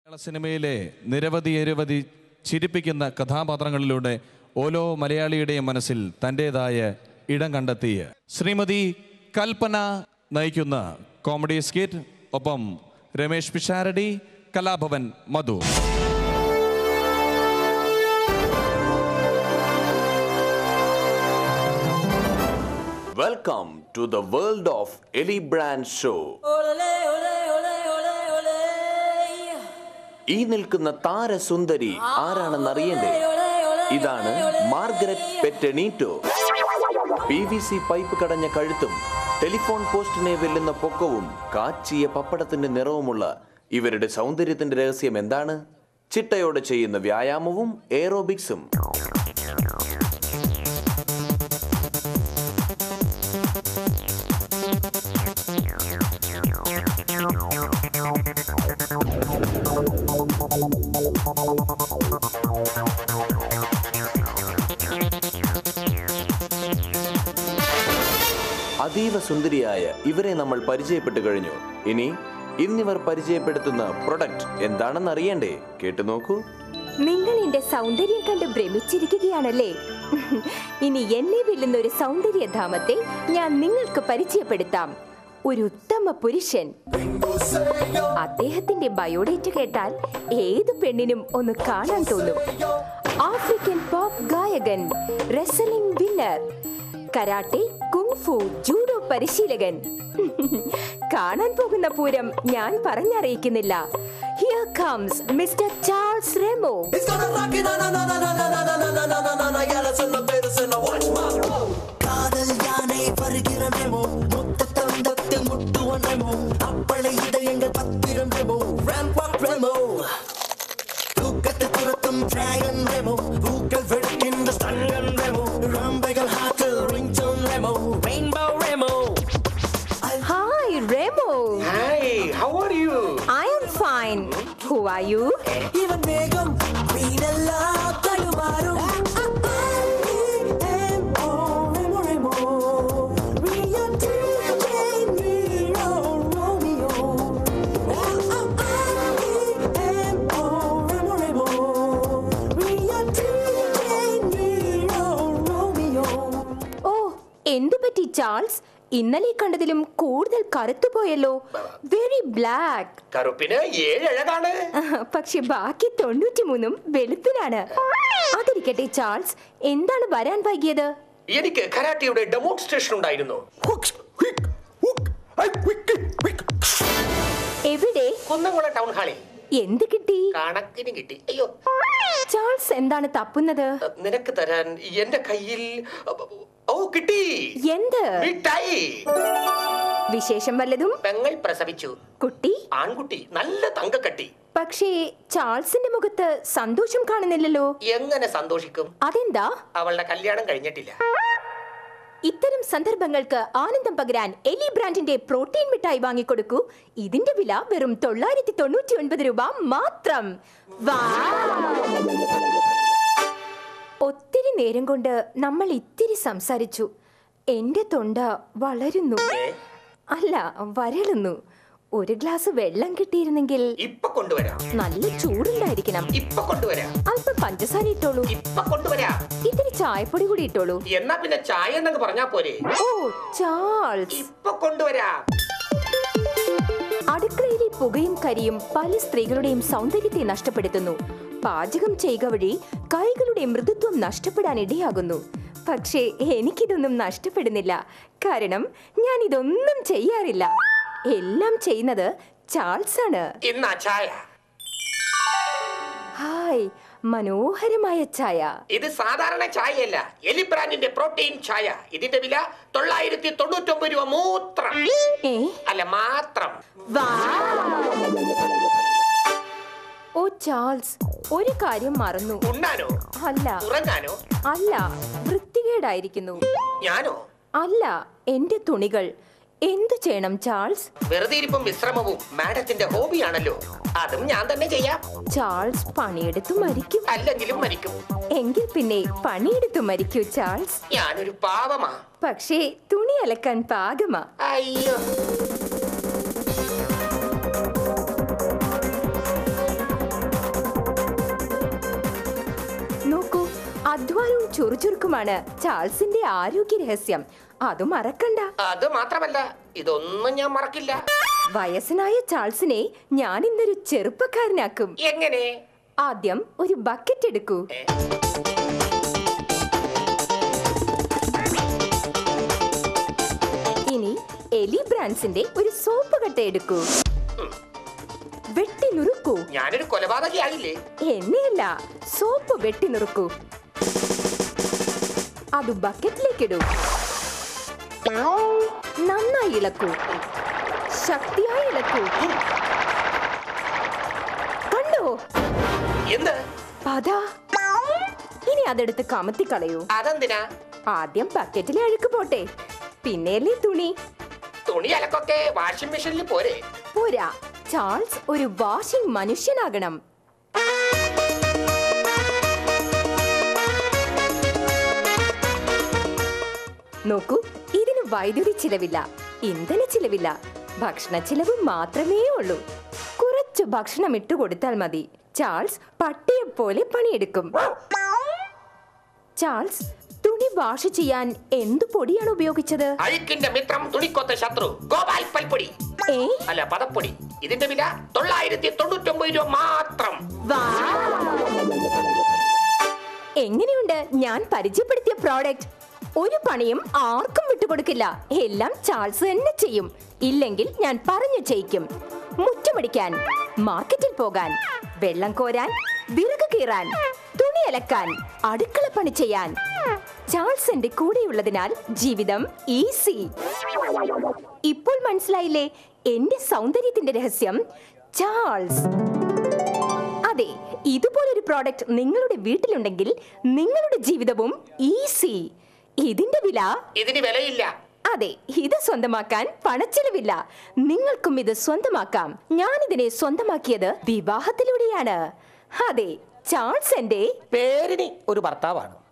മലയാള സിനിമയിലെ നിരവധി നിരവധി ചിരിപ്പിക്കുന്ന കഥാപാത്രങ്ങളിലൂടെ ഓരോ മലയാളിയുടെയും മനസ്സിൽ തൻ്റെതായ ഇടം കണ്ടെത്തിയ ശ്രീമതി കൽപ്പന നയിക്കുന്ന കോമഡി സ്കിറ്റ് ഒപ്പം രമേശ് പിഷാരടി കലാഭവൻ മധു Welcome to the world of Ellie Brand Show. ഈ നിൽക്കുന്ന താരസുന്ദരി ആരാണെന്ന് അറിയണ്ടേ ഇതാണ് മാർഗരറ്റ് പെറ്റനീറ്റോ പി വി സി പൈപ്പ് കടഞ്ഞ കഴുത്തും ടെലിഫോൺ പോസ്റ്റിനെ വെല്ലുന്ന പൊക്കവും കാച്ചിയ പപ്പടത്തിന്റെ നിറവുമുള്ള ഇവരുടെ സൗന്ദര്യത്തിന്റെ രഹസ്യം എന്താണ് ചിട്ടയോടെ ചെയ്യുന്ന വ്യായാമവും എയറോബിക്സും അതീവ സുന്ദരിയായ ഇവരെ നമ്മൾ പരിചയപ്പെട്ടു കഴിഞ്ഞു ഇനി ഇന്നിവർ പരിചയപ്പെടുത്തുന്ന പ്രൊഡക്റ്റ് എന്താണെന്ന് അറിയണ്ടേ കേട്ടു നോക്കൂ നിങ്ങൾ എന്റെ സൗന്ദര്യം കണ്ട് ഭ്രമിച്ചിരിക്കുകയാണല്ലേ ഇനി എന്നെ വെല്ലുന്ന ഒരു സൗന്ദര്യധാമത്തെ ഞാൻ നിങ്ങൾക്ക് പരിചയപ്പെടുത്താം ഒരു ഉത്തമ പുരുഷൻ അദ്ദേഹത്തിന്റെ ബയോഡേറ്റ് കേട്ടാൽ ഏത് പെണ്ണിനും ഒന്ന് കാണാൻ തോന്നും ആഫ്രിക്കൻ പോപ്പ് ഗായകൻ wrestling winner karate kung fu judo പരിശീലകൻ കാണാൻ പോകുന്ന പൂരം ഞാൻ പറഞ്ഞറിയിക്കുന്നില്ല here comes mister Charles Remo It's gonna rock it, na na na na na na na na na na na na na na Yeah, let's celebrate us and watch my roll. காதல் யானை வருகிற memo மொத்த தந்தத்தில் முட்டுவன் Remo apply இதயங்கள் பத்திரம் Remo ramp அப் ரெமோ தூக்கத்தை துரத்தும் dragon Remo பூக்கள் வெடிக்கின்ற ஸ்டங்கன் ரெமோ ரம்பைகள் ஹாட்டில் ringtone Remo rainbow Remo hi Remo Hi, how are you? I am fine who are you இவன் வேகம் மீனெல்லாம் தடுமாறும் ഓ എന്തു പറ്റി ചാൾസ് ഇന്നലെ കണ്ടതിലും കൂടുതൽ കറുത്തുപോയല്ലോ വെരി ബ്ലാക്ക് കറുപ്പിന് ഏഴ് അഴകാണ് പക്ഷെ ബാക്കി തൊണ്ണൂറ്റിമൂന്നും വെളുപ്പിനാണ് അതിരിക്കട്ടെ ചാൾസ് എന്താണ് വരാൻ വൈകിയത് എനിക്ക് കരാട്ടയുടെ ഡെമോൺസ്ട്രേഷൻ ഉണ്ടായിരുന്നു എവിടെ കുന്നംകുളം ടൗൺ ഹാളിൽ എന്ത് കിട്ടി കണക്കിന് കിട്ടി അയ്യോ ചാൾസ് എന്താണ് തപ്പുന്നത് നിനക്ക് തരാൻ എന്റെ കയ്യിൽ ഓ കിട്ടി എന്ത് മിഠായി വിശേഷം വല്ലതും പെങ്ങൾ പ്രസവിച്ചു കുട്ടി ആൺകുട്ടി നല്ല തങ്കക്കട്ടി പക്ഷേ ചാൾസിന്റെ മുഖത്ത് സന്തോഷം കാണുന്നില്ലല്ലോ എങ്ങനെ സന്തോഷിക്കും അതെന്താ അവളുടെ കല്യാണം കഴിഞ്ഞിട്ടില്ല ഇത്തരം സന്ദർഭങ്ങൾക്ക് ആനന്ദം പകരാൻ എലി ബ്രാൻഡിന്റെ പ്രോട്ടീൻ മിഠായി വാങ്ങിക്കൊടുക്കൂ ഇതിന്റെ വില വെറും തൊള്ളായിരത്തി തൊണ്ണൂറ്റി ഒൻപത് രൂപ മാത്രം വാ! ഒത്തിരി നേരം കൊണ്ട് നമ്മൾ ഇത്തിരി സംസാരിച്ചു എന്റെ തൊണ്ട വളരുന്നു അല്ല വരളുന്നു ഒരു ഗ്ലാസ് വെള്ളം കിട്ടിയിരുന്നെങ്കിൽ ഇപ്പൊ കൊണ്ടുവരാം നല്ല ചൂടുണ്ടായിരിക്കണം ഇപ്പൊ കൊണ്ടുവരാം അല്പം പഞ്ചസാര ഇട്ടോളൂ ഇപ്പൊ കൊണ്ടുവരാം ഇത്തിരി ചായപ്പൊടി കൂടി ഇട്ടോളൂ എന്നാ പിന്നെ ചായ എന്നങ്ങ് പറഞ്ഞാ പോരെ ഓ ചാൾസ് ഇപ്പൊ കൊണ്ടുവരാം അടുക്കളയിലെ പുകയും കരിയും പല സ്ത്രീകളുടെയും സൗന്ദര്യത്തെ നഷ്ടപ്പെടുത്തുന്നു പാചകം ചെയ്യുക വഴി കൈകളുടെ മൃദുത്വം നഷ്ടപ്പെടാൻ ഇടയാകുന്നു പക്ഷേ എനിക്കിതൊന്നും നഷ്ടപ്പെടുന്നില്ല കാരണം ഞാൻ ഇതൊന്നും ചെയ്യാറില്ല എല്ലാം ചെയ്യുന്നത് ചാൾസ് ആണ് ഇന്നാ ചായ ഹായ് മനോഹരമായ ചായ ഇത് സാധാരണ ചായയല്ല എലി ബ്രാൻഡിന്റെ പ്രോട്ടീൻ ചായ ഇതിന്റെ വില തൊള്ളായിരത്തി തൊണ്ണൂറ്റി ഒമ്പത് രൂപ മൂത്രം ഏ അല്ല മാത്രം വാ ഓ ചാൾസ് ഒരു കാര്യം മറന്നു ഉണ്ണാനോ അല്ല ഉറങ്ങാനോ അല്ല വൃത്തികേടായിരിക്കുന്നു ഞാനോ അല്ല എന്റെ തുണികൾ എന്തു ചെയ്യണം ചാൾസ് വെറുതെ ഇരിപ്പും വിശ്രമവും മാഡത്തിന്റെ ഹോബിയാണല്ലോ അതും ഞാൻ തന്നെ ചെയ്യാം ചാൾസ് പണിയെടുത്തു മരിക്കും അല്ലെങ്കിലും മരിക്കും എങ്കിൽ പിന്നെ പണിയെടുത്തു മരിക്കൂ ചാൾസ് ഞാനൊരു പാവമാ പക്ഷേ തുണി അലക്കാൻ പാകമാ അയ്യോ അധ്വാനവും ചുറുചുറുക്കുമാണ് ചാൾസിന്റെ ആരോഗ്യ രഹസ്യം അത് മറക്കണ്ട അത് മാത്രമല്ല ഇതൊന്നും ഞാൻ മറക്കില്ല വയസ്സനായ ചാൾസിനെ ഞാൻ ഇന്നൊരു ചെറുപ്പക്കാരനാക്കും എങ്ങനെ ആദ്യം ഒരു ബക്കറ്റ് എടുക്കൂ ഇനി എലി ബ്രാൻസിന്റെ ഒരു സോപ്പ് കട്ട എടുക്കൂ വെട്ടി നുറുക്കൂ ഞാനൊരു കൊലപാതകി ആയില്ലേ എണ്ണയല്ല സോപ്പ് വെട്ടി നുറുക്കൂ അത് ബക്കറ്റിലേക്കിടൂ നന്നായി ഇളക്കൂ ശക്തിയായി ഇളക്കൂ കണ്ടോ എന്ത് പതാ ഇനി അതെടുത്ത് കമത്തി കളയൂ അതെന്തിനാ ആദ്യം ബക്കറ്റിലെ അഴുക്ക് പോട്ടെ പിന്നെയല്ലേ തുണി തുണി അലക്കൊക്കെ വാഷിംഗ് മെഷീനിൽ പോരെ പോരാ ചാൾസ് ഒരു വാഷിംഗ് മനുഷ്യനാകണം നോക്കൂ ഇതിന് വൈദ്യുതി ചിലവില്ല ഇന്ധന ചിലവില്ല ഭക്ഷണ ചിലവ് മാത്രമേ ഉള്ളൂ കുറച്ചു ഭക്ഷണം ഇട്ടു കൊടുത്താൽ മതി ചാൾസ് പട്ടിയെ പോലെ പണിയെടുക്കും ചാൾസ് തുണി വാഷ് ചെയ്യാൻ എന്തു പൊടിയാണ് ഉപയോഗിച്ചത് അഴുക്കിന്റെ മിത്രം തുണിക്കൊത്ത ശത്രു ഗോപാൽ പൽപ്പൊടി ഏ അല്ല പദപ്പൊടി ഇതിന്റെ വില തൊള്ളായിരത്തി തൊണ്ണൂറ്റൊമ്പത് രൂപ മാത്രം വാ. എങ്ങനെയുണ്ട് ഞാൻ പരിചയപ്പെടുത്തിയ പ്രോഡക്റ്റ് ഒരു പണിയും ആർക്കും വിട്ടുകൊടുക്കില്ല എല്ലാം ചാൾസ് തന്നെ ചെയ്യും ഇല്ലെങ്കിൽ ഞാൻ പറഞ്ഞു ചെയ്യിക്കും മുറ്റമടിക്കാൻ മാർക്കറ്റിൽ പോകാൻ വെള്ളം കോരാൻ വിറക് കീറാൻ തുണി അലക്കാൻ അടുക്കള പണി ചെയ്യാൻ ചാൾസ് എന്റെ കൂടെയുള്ളതിനാൽ ജീവിതം ഈസി ഇപ്പോൾ മനസ്സിലായില്ലേ എന്റെ സൗന്ദര്യത്തിന്റെ രഹസ്യം ചാൾസ് അതെ ഇതുപോലൊരു പ്രോഡക്റ്റ് നിങ്ങളുടെ വീട്ടിലുണ്ടെങ്കിൽ നിങ്ങളുടെ ജീവിതവും ഈസി ഇതിന്റെ വില ഇതിന് വിലയില്ല അതെ ഇത് സ്വന്തമാക്കാൻ പണച്ചെലവില്ല നിങ്ങൾക്കും ഇത് സ്വന്തമാക്കാം ഞാൻ ഇതിനെ സ്വന്തമാക്കിയത് വിവാഹത്തിലൂടെയാണ് അതെ ചാൾസ് എന്റെ പേരിന് ഒരു ഭർത്താവാണ്